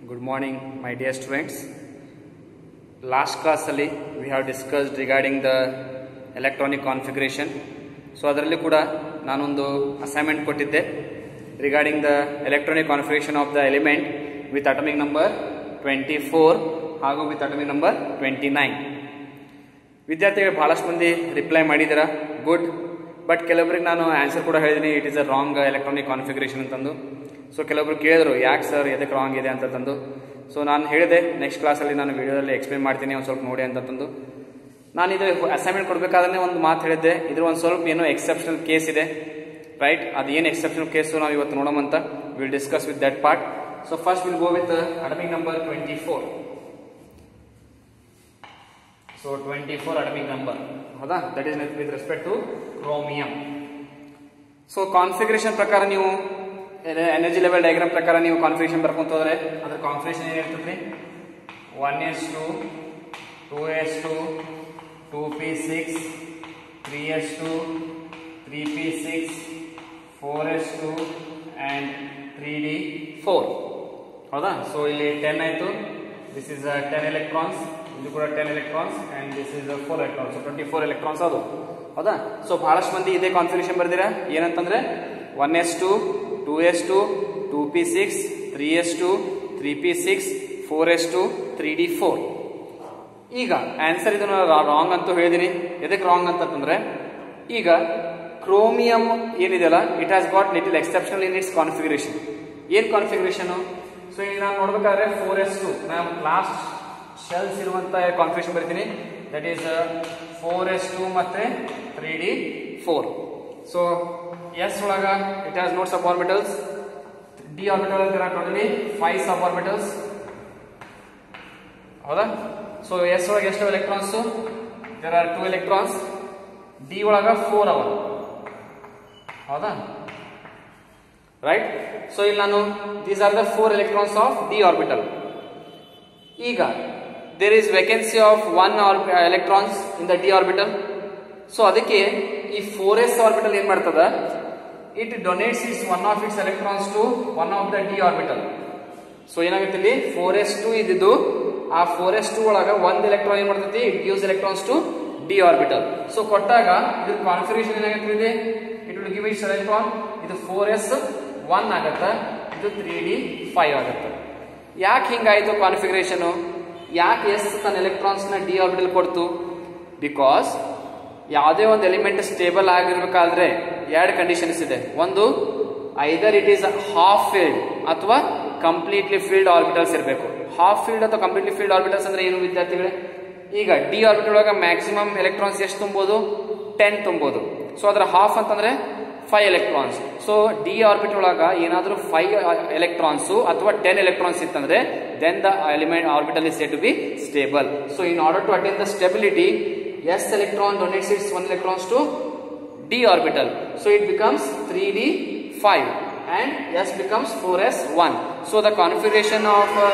Good morning, my dear students. Last classಲ್ಲಿ we have discussed regarding the electronic configuration. So ಅದರಲ್ಲಿ ಕೂಡ ನಾನೊಂದು assignment ಕೊಟ್ಟಿದ್ದೆ regarding the electronic configuration of the element with atomic number twenty four ಹಾಗೂ with atomic number twenty nine ವಿದ್ಯಾರ್ಥಿಗಳು ಬಹಳಷ್ಟು ಮಂದಿ reply ಮಾಡಿದ್ದೀರಾ ಗುಡ್ ಬಟ್ ಕೆಲವರಿಗೆ ನಾನು ಆನ್ಸರ್ ಕೂಡ ಹೇಳಿದ್ದೀನಿ it is a wrong electronic configuration ಅಂತಂದು ಸೊ ಕೆಲವೊಬ್ರು ಕೇಳಿದ್ರು ಯಾಕೆ ಸರ್ ಎದಕ್ಕೆ ರಾಂಗ್ ಇದೆ ಅಂತಂದು ಸೊ ನಾನು ಹೇಳಿದೆ ನೆಕ್ಸ್ಟ್ ಕ್ಲಾಸಲ್ಲಿ ನಾನು ವಿಡಿಯೋದಲ್ಲಿ ಎಕ್ಸ್ಪ್ಲೇನ್ ಮಾಡ್ತೀನಿ ಒಂದು ಸ್ವಲ್ಪ ನೋಡಿ ಅಂತಂದು ನಾನು ಇದು ಅಸೈನ್ಮೆಂಟ್ ಕೊಡಬೇಕಾದ್ರೆ ಒಂದು ಮಾತು ಹೇಳಿದ್ದೆ ಇದ್ರ ಒಂದು ಸ್ವಲ್ಪ ಏನೋ ಎಕ್ಸೆಪ್ಷನಲ್ ಕೇಸ್ ಇದೆ ರೈಟ್ ಅದು ಏನು ಎಕ್ಸೆಪ್ಷನಲ್ ಕೇಸು ನಾವು ಇವತ್ತು ನೋಡೋಮಂತ will discuss with that part so first will go with atomic number twenty four so twenty four atomic number ಹೌದಾ that is with respect to chromium so configuration ಪ್ರಕಾರ ನೀವು energy level diagram ಪ್ರಕಾರ ನೀವು configuration ಬರ್ಕೊಂತ ಹೋದ್ರೆ ಅದ್ರ configuration ಏನಿರ್ತದೆ one s two two s two two p six three s two three p six four s two and three d four ಹೌದಾ so ಇಲ್ಲಿ ten ಆಯಿತು ದಿಸ್ ಇಸ್ ಟೆನ್ ಎಲೆಕ್ಟ್ರಾನ್ಸ್ ಇದು ಕೂಡ ten electrons and this is four electrons twenty four electrons ಅದು ಹೌದಾ so ಬಹಳಷ್ಟು ಮಂದಿ ಇದೇ ಕಾನ್ಫಿಗರೇಷನ್ ಬರ್ದಿರಾ ಏನಂತಂದ್ರೆ one s two two s two two p six three s two three p six four s two three d four ಈಗ answer ಇದನ್ನು wrong ಅಂತ ಹೇಳಿದೀನಿ ಎದಕ್ಕೆ ರಾಂಗ್ ಅಂತಂದ್ರೆ ಈಗ ಕ್ರೋಮಿಯಂ ಏನಿದೆಯಲ್ಲ it has got little exceptional in its configuration ಏನ್ configuration so ಈಗ ನಾನು ನೋಡ್ಬೇಕಾದ್ರೆ ಫೋರ್ ಎಸ್ ಟು ನಾನು ಲಾಸ್ಟ್ ಶೆಲ್ಸ್ ಇರುವಂತ ಕಾನ್ಫಿಗರೇಷನ್ ಬರೀತೀನಿ that is four s two ಮತ್ತೆ three d four so s ಒಳಗ it has not sub orbitals d orbital ಅಂತ ಟೋಟಲಿ ಫೈವ್ ಸಬ್ ಆರ್ಬಿಟಲ್ಸ್ ಹೌದಾ ಸೊ ಎಸ್ ಒಳಗೆ ಎಷ್ಟು electrons there are two electrons d ಒಳಗ four ಅವ ಹೌದಾ ರೈಟ್ ಸೊ ಇಲ್ಲಿ ನಾನು these are the four electrons of d orbital ಈಗ there is vacancy of one electrons in the d orbital so ಅದಕ್ಕೆ ಈ ಫೋರ್ ಎಸ್ ಆರ್ಬಿಟಲ್ ಏನ್ ಮಾಡ್ತದ it donates its one of its electrons to one of the d orbital so ಏನಾಗುತ್ತೆ ಇಲ್ಲಿ four s to ಇದ್ದಿದ್ದು ಆ four s to ಒಳಗ ಒಂದ್ ಎಲೆಕ್ಟ್ರಾನ್ ಏನ್ ಮಾಡ್ತೈತಿ it gives electrons to d orbital so ಕೊಟ್ಟಾಗ ಇದ್ರ ಕಾನ್ಫಿಗರೇಷನ್ ಏನಾಗುತ್ತೆ ಇದೆ it will give its electron ಇದು ಫೋರ್ ಎಸ್ ಒನ್ ಆಗತ್ತ ಇದು ತ್ರೀ ಡಿ ಫೈವ್ ಆಗತ್ತ ಯಾಕೆ ಹಿಂಗಾಯ್ತು ಕಾನ್ಫಿಗರೇಷನ್ ಯಾಕೆ ಎಸ್ ತನ್ನ ಎಲೆಕ್ಟ್ರಾನ್ಸ್ ನ ಡಿ ಆರ್ಬಿಟಲ್ ಕೊಡ್ತು ಬಿಕಾಸ್ ಯಾವುದೇ ಒಂದು ಎಲಿಮೆಂಟ್ ಸ್ಟೇಬಲ್ ಆಗಿರ್ಬೇಕಾದ್ರೆ ಎರಡು ಕಂಡೀಷನ್ಸ್ ಇದೆ ಒಂದು either it is half filled ಅಥವಾ ಕಂಪ್ಲೀಟ್ಲಿ ಫೀಲ್ಡ್ ಆರ್ಬಿಟಲ್ಸ್ ಇರಬೇಕು ಹಾಫ್ ಫೀಲ್ಡ್ ಅಥವಾ ಕಂಪ್ಲೀಟ್ಲಿ ಫೀಲ್ಡ್ ಆರ್ಬಿಟಲ್ಸ್ ಅಂದ್ರೆ ಏನು ವಿದ್ಯಾರ್ಥಿಗಳೇ ಈಗ ಡಿ ಆರ್ಬಿಟಲ್ ಒಳಗ ಮ್ಯಾಕ್ಸಿಮಮ್ ಎಲೆಕ್ಟ್ರಾನ್ಸ್ ಎಷ್ಟು ತುಂಬೋದು ಟೆನ್ ತುಂಬೋದು ಸೊ ಅದರ ಹಾಫ್ ಅಂತಂದ್ರೆ five electrons so d orbital ಒಳಗ ಏನಾದರೂ ಫೈವ್ ಎಲೆಕ್ಟ್ರಾನ್ಸ್ ಅಥವಾ ಟೆನ್ ಎಲೆಕ್ಟ್ರಾನ್ಸ್ ಇತ್ತಂದ್ರೆ then the element orbital is set to be stable so in order to attain the stability s electron donates its one electrons to d orbital so it becomes three d five and S becomes 4S1. So the configuration of uh,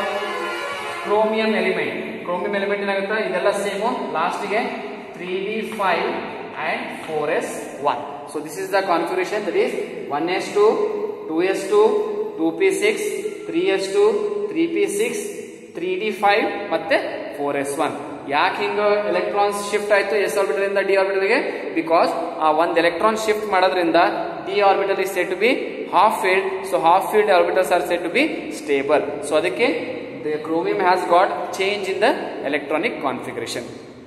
chromium element, chromium element ಏನಾಗುತ್ತೆ ಇದೆಲ್ಲ same ಲಾಸ್ಟ್ಗೆ three d five and four s one so this is the configuration that is one s two two s two two p six three s two three p six three d five ಮತ್ತೆ four s one ಯಾಕೆ ಹಿಂಗ electrons shift ಆಯ್ತು s orbital ಇಂದ d ಆರ್ಬಿಟಲ್ಗೆ because ಆ ಒಂದ್ electron shift ಮಾಡೋದ್ರಿಂದ d orbital is set to be half filled so half filled orbitals are said to be stable so ಅದಕ್ಕೆ the chromium has got change in the electronic configuration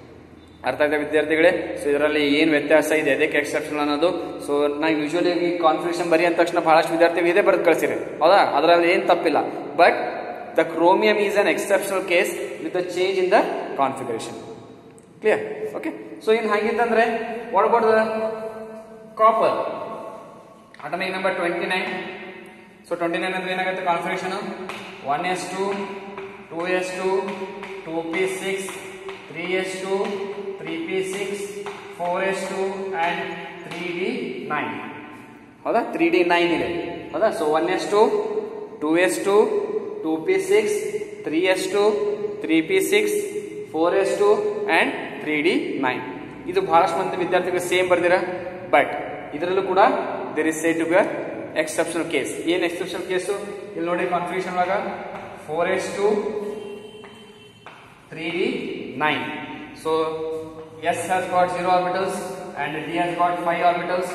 ಅರ್ಥ ಆಯ್ತಾ ವಿದ್ಯಾರ್ಥಿಗಳೇ so ಇದರಲ್ಲಿ ಏನು ವ್ಯತ್ಯಾಸ ಇದೆ ಅದಕ್ಕೆ ಎಕ್ಸೆಪ್ಷನ್ ಅನ್ನೋದು ಸೊ ನಾವು ಯೂಶುವಲಿ ಈ ಕಾನ್ಫಿಗರೇಷನ್ ಬರಿ ಅಂದ ತಕ್ಷಣ ಬಹಳಷ್ಟು ವಿದ್ಯಾರ್ಥಿಗಳು ಇದೇ ಬರೆದು ಕಳಿಸಿರಿ ಹೌದಾ ಅದರಲ್ಲಿ ಏನು ತಪ್ಪಿಲ್ಲ but the chromium is an exceptional case with the change in the configuration clear okay so in ಹಾಗಿತ್ತಂದ್ರೆ what about the copper atomic number twenty nine so twenty nine ಅಂದ್ರೆ ಏನಾಗುತ್ತೆ configuration one s two two s two two p six three s two three p six four s two and three d nine ಹೌದಾ three d nine ಇದೆ ಹೌದಾ so one s two two s two two p six three s two three p six four s two and three d nine ಇದು ಬಹಳಷ್ಟು ಮಂದಿ ವಿದ್ಯಾರ್ಥಿಗಳು same ಬರ್ದಿರ but ಇದರಲ್ಲೂ ಕೂಡ there is say to be exceptional case ಏನ್ exceptional case ಇಲ್ಲಿ ನೋಡಿ ಕಾನ್ಫಿಗೇಷನ್ ಒಳಗ four s two three d nine so s has got zero orbitals and d has got five orbitals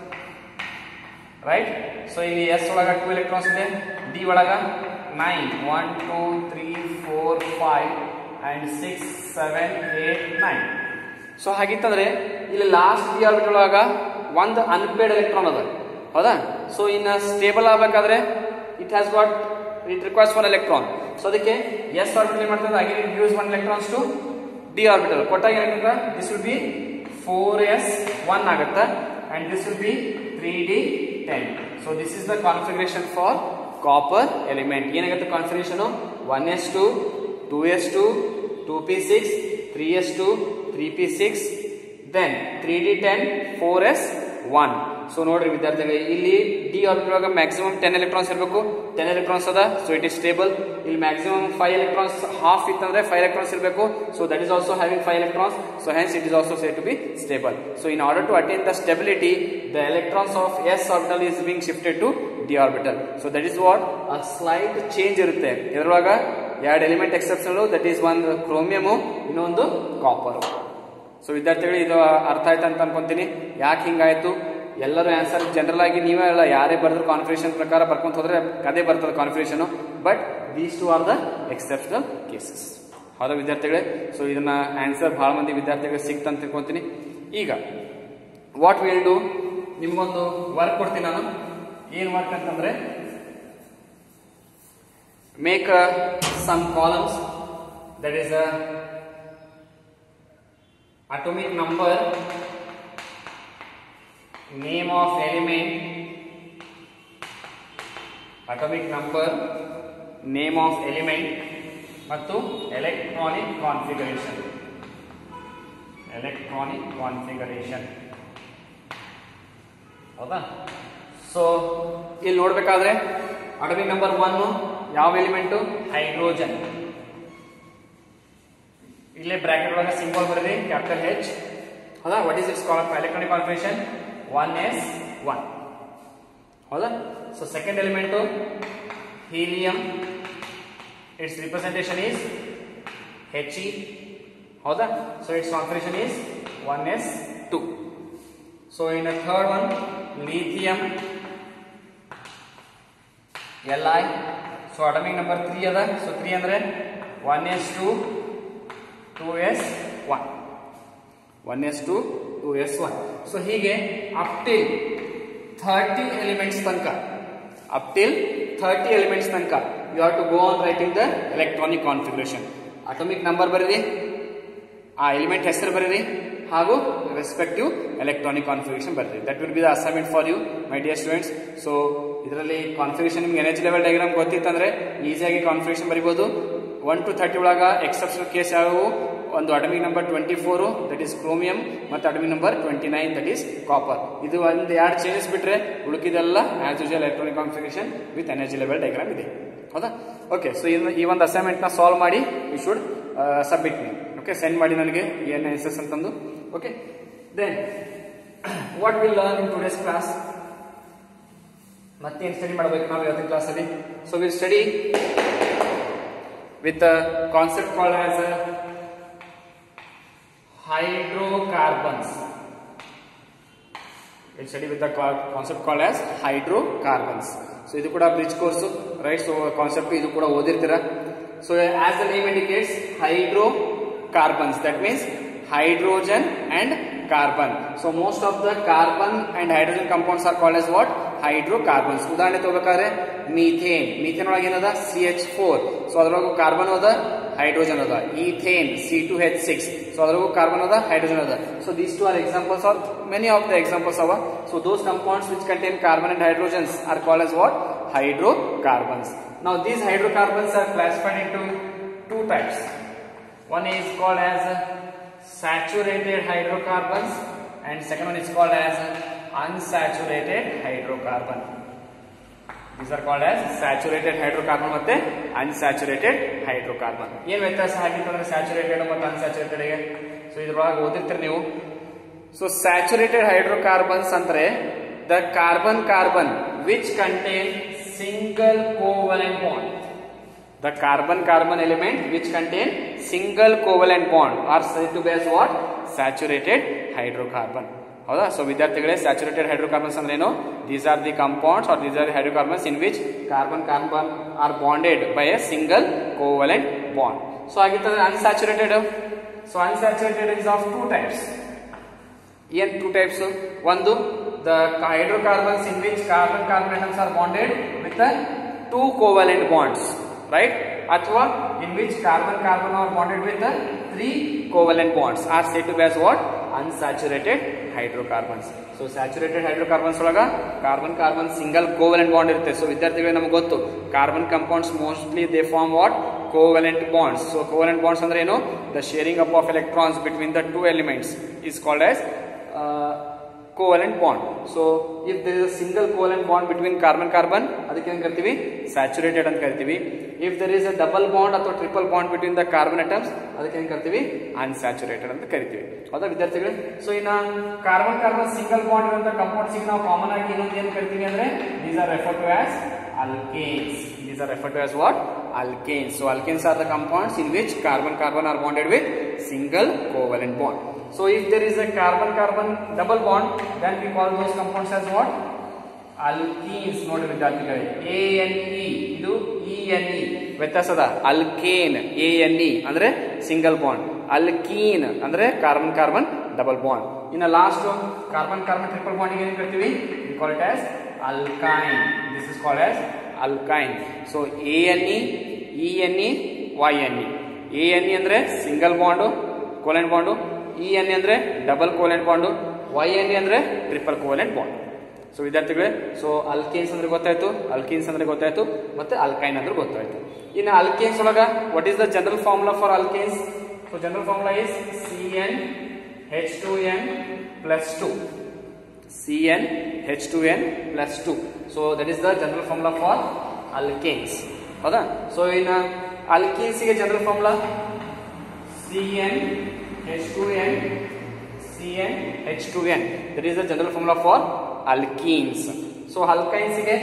right so ಇಲ್ಲಿ s ಒಳಗ two electrons ಇದೆ d ಒಳಗ nine one two three four five and six seven eight nine so ಹಾಗಿತ್ತಂದ್ರೆ ಇಲ್ಲಿ last D orbital ಒಳಗ ಒಂದು unpaid electron ಅದ ಹೌದಾ ಸೊ ಇನ್ನು ಸ್ಟೇಬಲ್ ಆಗಬೇಕಾದ್ರೆ it has got it requires one electron so ಅದಕ್ಕೆ ಎಸ್ ಆರ್ಬಿಟಲ್ ಏನ್ ಮಾಡ್ತದೆ ಹಾಗೆ use one electrons to d orbital ಕೊಟ್ಟಾಗ ಏನಾಗುತ್ತೆ this will be four s one ಆಗುತ್ತೆ and this will be three d ten so this is the configuration for copper element ಏನಾಗುತ್ತೆ configuration one s two two s two two p six three s two three p six then three d ten four s one so ನೋಡ್ರಿ ವಿದ್ಯಾರ್ಥಿಗಳು ಇಲ್ಲಿ d orbital ಒಳಗೆ maximum ten electrons ಇರಬೇಕು ten electrons ಅದ so it is stable ಇಲ್ಲಿ maximum five electrons half ಇತ್ತಂದ್ರೆ five electrons ಇರಬೇಕು so that is also having five electrons so hence it is also say to be stable so in order to attain the stability the electrons of s orbital is being shifted to d orbital so that is what a slight change ಇರುತ್ತೆ ಇದರೊಳಗ ಎರಡು element exception that is ಒಂದು ಕ್ರೋಮಿಯಮು ಇನ್ನೊಂದು copper so ವಿದ್ಯಾರ್ಥಿಗಳು ಇದು ಅರ್ಥ ಆಯ್ತು ಅಂತ ಅನ್ಕೊಂತೀನಿ ಯಾಕೆ ಹಿಂಗಾಯ್ತು ಎಲ್ಲರೂ ಆನ್ಸರ್ ಜನರಲ್ ಆಗಿ ನೀವೇ ಅಲ್ಲ ಯಾರೇ ಬರೆದ್ರು ಕಾನ್ಫಿಗರೇಷನ್ ಪ್ರಕಾರ ಬರ್ಕೊಂತ ಹೋದ್ರೆ ಅದೇ ಬರ್ತದೆ configuration but these two are the exceptional cases ಹೌದಾ ವಿದ್ಯಾರ್ಥಿಗಳೇ ಸೊ ಇದನ್ನ ಆನ್ಸರ್ ಬಹಳ ಮಂದಿ ವಿದ್ಯಾರ್ಥಿಗಳಿಗೆ ಸಿಕ್ತಂತ ತಿಳ್ಕೊಂತೀನಿ ಈಗ ವಾಟ್ ವಿಲ್ ಡು ನಿಮ್ಗೊಂದು ವರ್ಕ್ ಕೊಡ್ತೀನಿ ನಾನು ಏನ್ ವರ್ಕ್ ಅಂತಂದ್ರೆ make some columns that is a atomic number name of element atomic number name of element ಮತ್ತು ಎಲೆಕ್ಟ್ರಾನಿಕ್ ಕಾನ್ಫಿಗರೇಷನ್ ಎಲೆಕ್ಟ್ರಾನಿಕ್ ಕಾನ್ಫಿಗರೇಷನ್ ಹೌದಾ ಸೊ ಇಲ್ಲಿ ನೋಡ್ಬೇಕಾದ್ರೆ ಅಟಮಿಕ್ ನಂಬರ್ ಒನ್ ಯಾವ ಎಲಿಮೆಂಟು ಹೈಡ್ರೋಜನ್ ಇಲ್ಲೇ ಬ್ರಾಕೆಟ್ ಒಳಗೆ ಸಿಂಬಲ್ ಬರೀರಿ ಕ್ಯಾಪಿಟಲ್ ಹೆಚ್ ಹೌದಾ what is its electronic configuration one s one ಹೌದಾ so second element helium its representation is H E ಹೌದಾ so its configuration is one s two so in third one lithium L I so atomic number three ಅದ so three ಅಂದ್ರೆ one s two two s one one s two two s one so ಹೀಗೆ up till thirty elements ತನಕ up till thirty elements ತನಕ you have to go on writing the electronic configuration atomic number ಬರೀರಿ ಆ element ಹೆಸರು ಬರೀರಿ ಹಾಗೂ respective electronic configuration ಬರೀರಿ that will be the assignment for you my dear students so ಇದರಲ್ಲಿ configuration ನಿಮ್ಗೆ energy level diagram ಗೊತ್ತಿತ್ತಂದ್ರೆ ಈಸಿಯಾಗಿ ಕಾನ್ಫಿಗರೇಷನ್ ಬರಿಬೋದು ಒನ್ ಟು ಥರ್ಟಿ ಒಳಗ ಎಕ್ಸೆಪ್ಷನಲ್ ಕೇಸ್ ಯಾವುವು ಒಂದು atomic number twenty four that is chromium ಮತ್ತು atomic number twenty nine that is copper ಇದು ಒಂದು ಎರಡು ಚೇಂಜಸ್ ಬಿಟ್ರೆ ಉಳುಕಿದೆಲ್ಲ as usual electronic configuration with energy level diagram ಇದೆ ಹೌದಾ ಓಕೆ ಸೊ ಈ ಒಂದು ಅಸೈನ್ಮೆಂಟ್ ನ ಸಾಲ್ವ್ ಮಾಡಿ you should submit me okay send ಮಾಡಿ ನನಗೆ ಏನು ಆನ್ಸರ್ಸ್ ಅಂತಂದು okay then what will learn in today's class ಮತ್ತೇನು ಸ್ಟಡಿ ಮಾಡಬೇಕು ನಾವು ಇವತ್ತಿನ ಕ್ಲಾಸಲ್ಲಿ so will study with a concept called as a hydrocarbons. We'll study with the co- concept called as hydrocarbons. So ಇದು ಕೂಡ bridge course right so concept ಇದು ಕೂಡ ಓದಿರ್ತೀರ so as the name indicates hydro carbons that means hydrogen and carbon so most of the carbon and hydrogen compounds are called as what hydrocarbons ಉದಾಹರಣೆ ತಗೋಬೇಕಾದ್ರೆ methane methane ಒಳಗೆ ಏನದ C H four so ಅದ್ರೊಳಗೆ carbon ಅದ hydrogen ಅದ ethane C two H six so ಅದ್ರೊಳಗೂ carbon ಅದ hydrogen ಅದ so these two are examples are many of the examples ಅವ so those compounds which contain carbon and hydrogens are called as what hydrocarbons now these hydrocarbons are classified into two types one is called as saturated hydrocarbons and second one is called as unsaturated hydrocarbon these are called as saturated hydrocarbon ಮತ್ತೆ unsaturated hydrocarbon ಏನ್ ವ್ಯತ್ಯಾಸ ಆಗಿತ್ತು ಅಂದ್ರೆ saturated ಮತ್ತು unsaturated ಗೆ so ಇದ್ರೊಳಗೆ ಓದಿರ್ತೀರಿ ನೀವು ಸೊ ಸ್ಯಾಚುರೇಟೆಡ್ ಹೈಡ್ರೋಕಾರ್ಬನ್ಸ್ ಅಂದ್ರೆ the carbon carbon which contain single covalent bond the carbon carbon element which contain single covalent bond are said to be as what saturated hydrocarbon ಹೌದಾ ಸೊ ವಿದ್ಯಾರ್ಥಿಗಳೇ saturated hydrocarbons ಅಂದ್ರೆ ಏನು these are the compounds are these are the hydrocarbons in which carbon carbon are bonded by a single covalent bond so ಆಗಿರ್ತದೆ unsaturated so unsaturated is of two types ಏನ್ two types ಒಂದು the hydrocarbons in which carbon carbon atoms are bonded with two covalent bonds right ಅಥವಾ in which carbon carbon are bonded with three covalent bonds are said to be as what unsaturated hydrocarbons so saturated hydrocarbons ಒಳಗ carbon carbon single covalent bond ಇರುತ್ತೆ so ವಿದ್ಯಾರ್ಥಿಗಳಿಗೆ ನಮಗೆ ಗೊತ್ತು carbon compounds mostly they form what covalent bonds so covalent bonds ಅಂದ್ರೆ ಏನು the sharing up of electrons between the two elements is called as uh, covalent bond. So if there is a single covalent bond between carbon carbon ಅದಕ್ಕೆ ಏನು ಕರಿತೀವಿ saturated ಅಂತ ಕರಿತೀವಿ if there is a double bond ಅಥವಾ triple bond between the carbon atoms ಅದಕ್ಕೆ ಏನು ಕರಿತೀವಿ unsaturated ಅಂತ ಕರಿತೀವಿ ಹೌದಾ ವಿದ್ಯಾರ್ಥಿಗಳು ಸೊ ಇನ್ನ ಕಾರ್ಬನ್ ಕಾರ್ಬನ್ ಸಿಂಗಲ್ ಬಾಂಡ್ ಇರುವಂತ ಕಂಪೌಂಡ್ಸ್ ನಾವು ಕಾಮನ್ ಆಗಿ ಇನ್ನೊಂದು ಏನು ಕರಿತೀವಿ ಅಂದ್ರೆ these are refer to as alkanes these are referred to as what alkanes so alkanes are the compounds in which carbon carbon are bonded with single covalent bond so if there is a carbon carbon double bond then we call those compounds as what alkenes ನೋಡಿ ವಿದ್ಯಾರ್ಥಿಗಳೇ A N E ಇದು E N E ವ್ಯತ್ಯಾಸದ alkane A N E ಅಂದ್ರೆ single bond alkene ಅಂದ್ರೆ carbon carbon double bond ಇನ್ನು last carbon carbon triple bond ಏನು ಕರಿತೀವಿ call it as alkyne this is called as alkyne so ane ene yne ane ಅಂದ್ರೆ single bond covalent bond E N ಅಂದ್ರೆ double covalent bond Y N ಅಂದ್ರೆ triple covalent bond so ವಿದ್ಯಾರ್ಥಿಗಳೇ so alkanes ಅಂದ್ರೆ ಗೊತ್ತಾಯ್ತು alkenes ಅಂದ್ರೆ ಗೊತ್ತಾಯ್ತು ಮತ್ತೆ alkyne ಅಂದ್ರೆ ಗೊತ್ತಾಯ್ತು ಇನ್ನು ಅಲ್ಕೇನ್ಸ್ ಒಳಗ what is the general formula for alkanes so general formula is C n H two n plus two Cn H2n plus 2. So that is the general formula for alkanes. ಹೌದಾ so ಇನ್ನು alkenes ಗೆ general formula Cn H2n Cn H2n that is the general formula for alkenes. So alkynes ಗೆ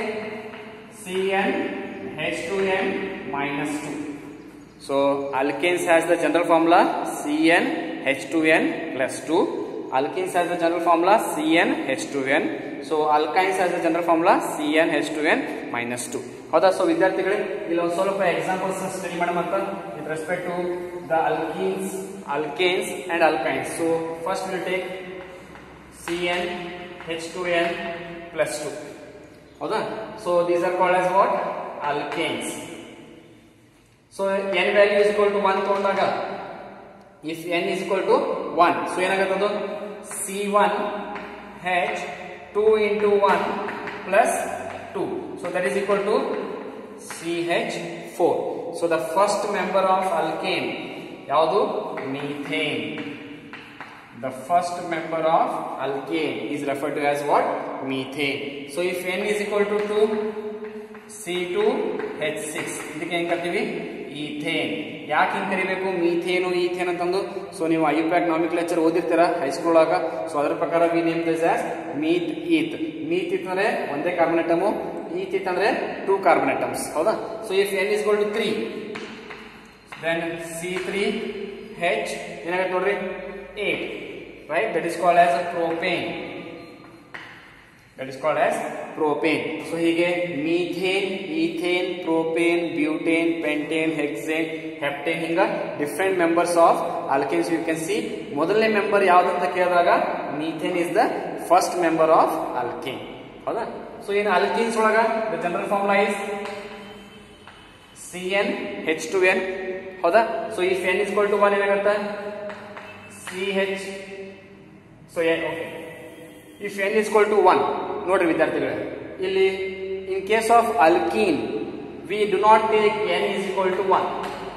Cn H2n minus 2. So alkanes has the general formula Cn H2n plus 2. alkenes has the general formula CnH2n. So alkynes has the general formula CnH2n minus 2. ಹೌದಾ so ವಿದ್ಯಾರ್ಥಿಗಳೇ ಇಲ್ಲಿ ಒಂದು ಸ್ವಲ್ಪ examples study ಮಾಡೋಣ with respect to the alkenes alkanes and alkynes so first will take C n H two n plus two ಹೌದಾ so these are called as what alkanes so n value is equal to one ತಗೊಂಡಾಗ if n is equal to one so ಏನಾಗುತ್ತೆ C one H two into one plus two so that is equal to C H four so the first member of alkane ಯಾವುದು methane the first member of alkane is refer to as what methane so if n is equal to two C two H six ಇದಕ್ಕೆ ಹೆಂಗ್ ಕರ್ತೀವಿ ethane ಯಾಕೆ ಹಿಂಗೆ ಕರಿಬೇಕು methane ethane ಅಂತಂದು so ನೀವು ಐಪ್ಯಾಕ್ ನಾಮಿಕ್ಲೇಚರ್ ಓದಿರ್ತೀರಾ high school ಆಗ so ಅದರ ಪ್ರಕಾರ we name this as meth eth meth ಈತ್ ಅಂದ್ರೆ ಒಂದೇ ಕಾರ್ಬನೇಟಮು ಈತ್ ಈತ್ ಅಂದ್ರೆ ಟೂ ಕಾರ್ಬನೇಟಮ್ಸ್ ಹೌದಾ so if n is equal to three then C three H ಏನಾಗುತ್ತೆ ನೋಡ್ರಿ eight right that is called as a propane that is called as propane. So ಹೀಗೆ methane, ethane, propane, butane, pentane, hexane, heptane ಹಿಂಗ different members of alkanes you can see ಮೊದಲನೇ member ಯಾವ್ದಂತ ಕೇಳಿದಾಗ methane is the first member of alkane ಹೌದಾ so in alkenes ಒಳಗ the general formula is C n H two n ಹೌದಾ so if n is to one ಏನಾಗುತ್ತೆ C H so n okay if n is to one ನೋಡ್ರಿ ವಿದ್ಯಾರ್ಥಿಗಳೇ ಇಲ್ಲಿ in case of alkene we do not take n is equal to one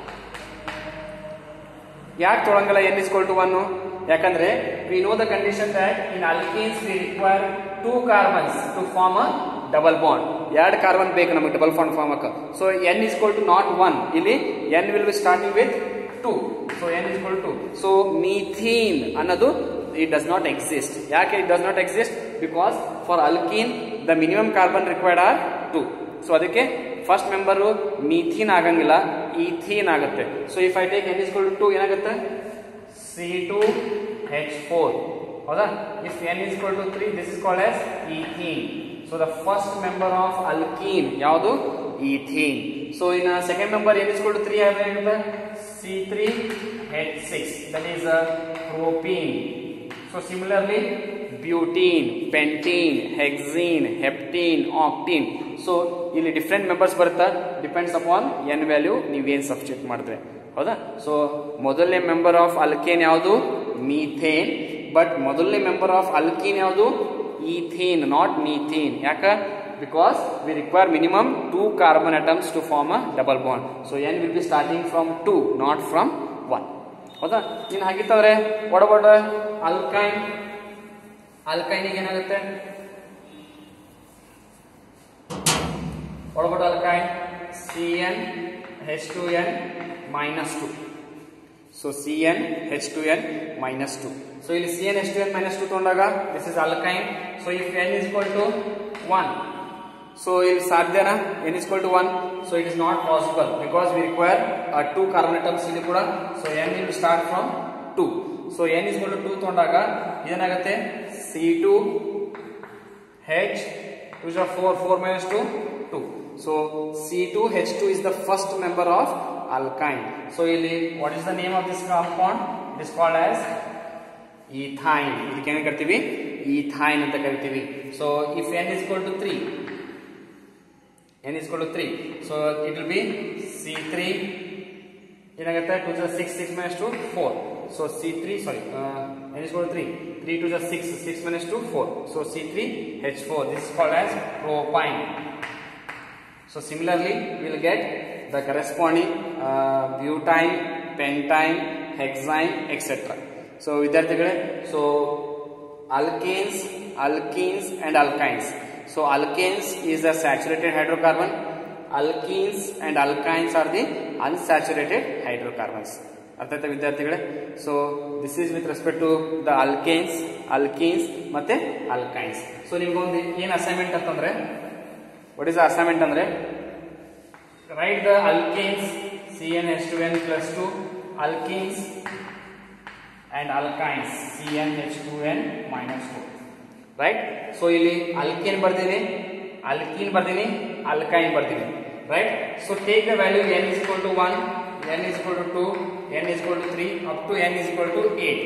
ಯಾಕೆ ತೊಳಂಗಲ್ಲ n is to one ಯಾಕಂದ್ರೆ we know the condition that in alkenes we require two carbons to form a double bond ಎರಡು carbon ಬೇಕು ನಮಗೆ double bond form ಅಕ್ಕ so n is to not one ಇಲ್ಲಿ n will be starting with two so n is to so methene ಅನ್ನೋದು it does not exist. ಯಾಕೆ it does not exist? Because for alkene, the minimum carbon required are 2. So ಅದಕ್ಕೆ first member methene ಆಗಂಗಿಲ್ಲ ethene ಆಗುತ್ತೆ so if I take n is equal to ಏನಾಗುತ್ತೆ C two H four ಹೌದಾ if n is to three this is called as ethene so the first member of alkene ಯಾವುದು ethene so ಇನ್ನ second member n is to three ಆಗುತ್ತೆ C three H six that is propene so similarly butene pentene hexene heptene octene so ಇಲ್ಲಿ different members ಬರುತ್ತಾ depends upon n value ನೀವೇನು substitute ಮಾಡಿದ್ರೆ ಹೌದಾ so ಮೊದಲನೇ member of alkane ಯಾವುದು methane but ಮೊದಲನೇ member of alkene ಯಾವುದು ethane not methane ಯಾಕ because we require minimum two carbon atoms to form a double bond so n will be starting from two not from one ಹೌದಾ ಇನ್ನು ಹಾಗಿತ್ತಂದ್ರೆ ಒಡಬಡ alkyne ಅಲ್ಕೈನಿಗೆ ಏನಾಗುತ್ತೆ ಒಡಬಡ alkyne C n H two n minus two so C n H two n minus two so ಇಲ್ಲಿ C n H two n minus two ತಗೊಂಡಾಗ this is alkyne so if n is equal to one so ಇಲ್ಲಿ ಸಾಧ್ಯನಾ n is to one so it is not possible because we require two carbon atoms ಇಲ್ಲಿ ಕೂಡ so n will start from two so n is two two ತಗೊಂಡಾಗ ಏನಾಗುತ್ತೆ C two H two four four minus two two so C two H two is the first member of alkyne. So, ಇಲ್ಲಿ what is the name of this compound? It is called as ethyne. ಇದಕ್ಕೆ ಏನು ಕರಿತೀವಿ ethyne ಅಂತ ಕರಿತೀವಿ so if n is to three n is to three so it will be C three ಏನಾಗುತ್ತೆ two ಜ six six minus two four so C three sorry n is to three three two ಜ six six minus two four so C three H four this is called as propyne So similarly, we will get the corresponding uh, butane, pentane, hexane, etc. So ವಿದ್ಯಾರ್ಥಿಗಳೇ so alkanes, alkenes and alkynes. So alkanes is the saturated hydrocarbon. Alkenes and alkynes are the unsaturated hydrocarbons. ಅರ್ಥ ಆಯ್ತಾ ವಿದ್ಯಾರ್ಥಿಗಳೇ so this is with respect to the alkanes alkenes ಮತ್ತೆ alkynes so ನಿಮ್ಗೊಂದು ಏನ್ assignment ಅಂತಂದ್ರೆ what is the assignment ಅಂದ್ರೆ write the alkanes CnH2n plus 2 alkenes and alkynes CnH2n minus 2 right so ಇಲ್ಲಿ alkane ಬರ್ದೀನಿ alkene ಬರ್ದೀನಿ alkyne ಬರ್ದೀನಿ right so take the value n is equal to 1 n is equal to 2 n is equal to 3 up to n is equal to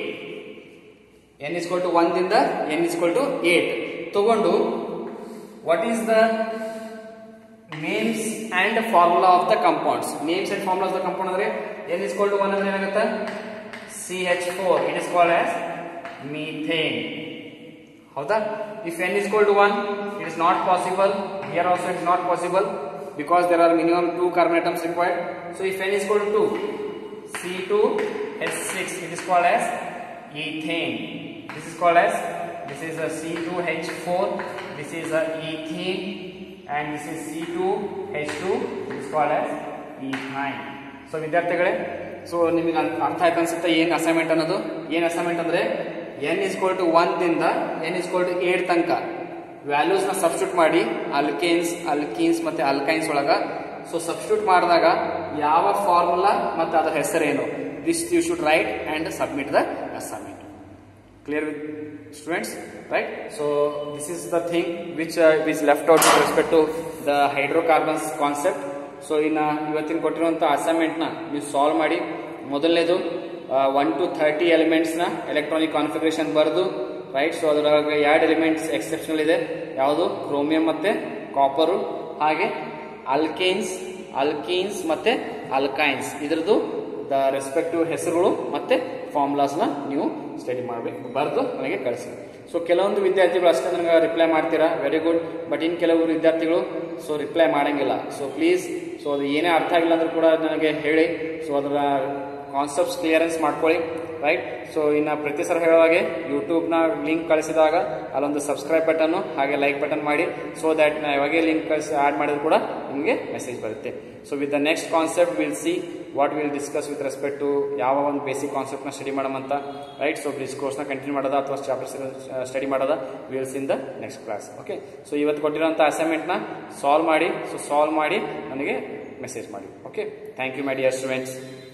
8 n is equal to 1 ದಿಂದ n is equal to 8 ತಗೊಂಡು what is the names and formula of the compounds names and formulas of the compound ಅಂದ್ರೆ n is equal to 1 ಅಂದ್ರೆ ಏನಾಗುತ್ತೆ CH4 it is called as methane ಹೌದಾ if n is equal to 1 it is not possible here also it is not possible because there are minimum two carbon atoms required so if n is equal to 2 C2H6 it is called as ethane this is called as this is a C2H4 this is a ethene and this is C2H2 this is called as ethyne so ವಿದ್ಯಾರ್ಥಿಗಳೇ so ನಿಮಗೆ ಅರ್ಥ ಆಯ್ತು ಅನ್ಸುತ್ತೆ ಏನು assignment ಅನ್ನೋದು ಏನು assignment ಅಂದ್ರೆ n is equal to ಒನ್ದಿಂದ ಎನ್ ಇಸ್ಕೋಲ್ ಟು ಏಟ್ ತನಕ ವ್ಯಾಲ್ಯೂಸ್ ನ ಸಬ್ಸ್ಟಿಟ್ಯೂಟ್ ಮಾಡಿ ಅಲ್ಕೇನ್ಸ್ ಅಲ್ಕೀನ್ಸ್ ಮತ್ತೆ ಅಲ್ಕೈನ್ಸ್ ಒಳಗ ಸೊ ಸಬ್ಸ್ಟಿಟ್ಯೂಟ್ ಮಾಡಿದಾಗ ಯಾವ ಫಾರ್ಮುಲಾ ಮತ್ತೆ ಅದರ ಹೆಸರೇನು this you should write and submit the assignment clear with students right so this is the thing which uh, is left out with respect to the hydrocarbons concept so ಇನ್ನು ಇವತ್ತಿನ ಕೊಟ್ಟಿರುವಂಥ ಅಸೈನ್ಮೆಂಟ್ನ ನೀವು ಸಾಲ್ವ್ ಮಾಡಿ ಮೊದಲನೇದು ಒನ್ ಟು ಥರ್ಟಿ ಎಲಿಮೆಂಟ್ಸ್ನ electronic configuration ಬರೆದು right so ಅದರೊಳಗೆ ಎರಡು ಎಲಿಮೆಂಟ್ಸ್ ಎಕ್ಸೆಪ್ಷನಲ್ ಇದೆ ಯಾವುದು ಕ್ರೋಮಿಯಂ ಮತ್ತು ಕಾಪರು ಹಾಗೆ ಅಲ್ಕೇನ್ಸ್ ಅಲ್ಕೀನ್ಸ್ ಮತ್ತು ಅಲ್ಕೈನ್ಸ್ ಇದ್ರದ್ದು ದ ರೆಸ್ಪೆಕ್ಟಿವ್ ಹೆಸರುಗಳು ಮತ್ತು ಫಾರ್ಮುಲಾಸ್ನ ನೀವು ಸ್ಟಡಿ ಮಾಡಬೇಕು ಬರೆದು ನನಗೆ ಕಳಿಸಿ ಸೊ ಕೆಲವೊಂದು ವಿದ್ಯಾರ್ಥಿಗಳು ಅಷ್ಟೇ ನನಗೆ ರಿಪ್ಲೈ ಮಾಡ್ತೀರಾ ವೆರಿ ಗುಡ್ ಬಟ್ ಇನ್ನು ಕೆಲವರು ವಿದ್ಯಾರ್ಥಿಗಳು ಸೊ ರಿಪ್ಲೈ ಮಾಡಂಗಿಲ್ಲ ಸೊ ಪ್ಲೀಸ್ ಸೊ ಅದು ಏನೇ ಅರ್ಥ ಆಗಿಲ್ಲ ಅಂದ್ರೂ ಕೂಡ ನನಗೆ ಹೇಳಿ ಸೊ ಅದರ ಕಾನ್ಸೆಪ್ಟ್ಸ್ ಕ್ಲಿಯರೆನ್ಸ್ ಮಾಡ್ಕೊಳ್ಳಿ ರೈಟ್ ಸೊ ಇನ್ನು ಪ್ರತಿ ಸಲ ಹೇಳುವಾಗೆ ಯೂಟ್ಯೂಬ್ನ ಲಿಂಕ್ ಕಳಿಸಿದಾಗ ಅಲ್ಲೊಂದು ಸಬ್ಸ್ಕ್ರೈಬ್ ಬಟನ್ ಹಾಗೆ ಲೈಕ್ ಬಟನ್ ಮಾಡಿ ಸೊ ದ್ಯಾಟ್ ನಾ ಯಾವಾಗೇ ಲಿಂಕ್ ಕಳಿಸಿ ಆ್ಯಡ್ ಮಾಡಿದ್ರು ಕೂಡ ನಿಮಗೆ ಮೆಸೇಜ್ ಬರುತ್ತೆ so with the next concept will see what will discuss with respect to ಯಾವ ಒಂದು ಬೇಸಿಕ್ ಕಾನ್ಸೆಪ್ಟ್ನ ಸ್ಟಡಿ ಮಾಡೋಮಂತ ರೈಟ್ ಸೊ ಬ್ರಿಸ್ ಕೋರ್ಸ್ನ ಕಂಟಿನ್ಯೂ ಮಾಡೋದ ಅಥವಾ ಚಾಪ್ಟರ್ಸ್ ಸ್ಟಡಿ ಮಾಡೋದ will see in the next class okay so ಇವತ್ತು ಕೊಟ್ಟಿರೋಂಥ ಅಸೈನ್ಮೆಂಟ್ನ ಸಾಲ್ವ್ ಮಾಡಿ ಸೊ ಸಾಲ್ವ್ ಮಾಡಿ ನನಗೆ ಮೆಸೇಜ್ ಮಾಡಿ okay thank you my dear students